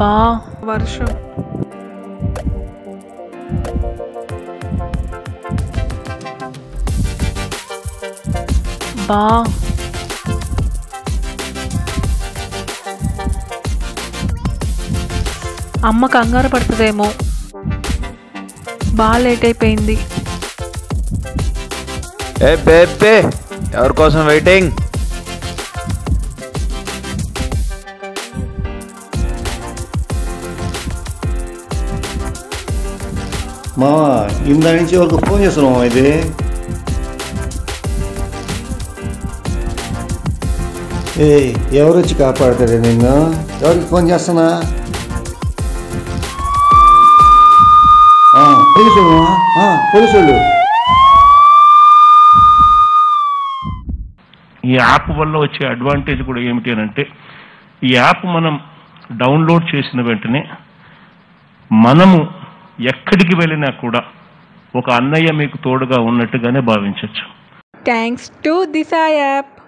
బా వర్షం బా అమ్మ కంగారు పడుతుందేమో బాగా లేట్ అయిపోయింది ఏ బేబే ఎవరి కోసం వెయిటింగ్ మావా ఇందా నుంచి ఒక ఫోన్ చేస్తున్నాం ఇది ఏ ఎవరు వచ్చి కాపాడతారు నిన్ను ఎవరికి ఫోన్ చేస్తున్నా ఆ, పోలీసు వాళ్ళు, ఆ, పోలీసు వాళ్ళు ఈ యాప్ వల్ల వచ్చే అడ్వాంటేజ్ కూడా ఏమిటి అని అంటే ఈ యాప్ మనం డౌన్లోడ్ చేసిన వెంటనే మనము ఎక్కడికి వెళ్ళినా కూడా ఒక అన్నయ్య మీకు తోడుగా ఉన్నట్టుగానే భావించవచ్చు థ్యాంక్స్ టు దిశా యాప్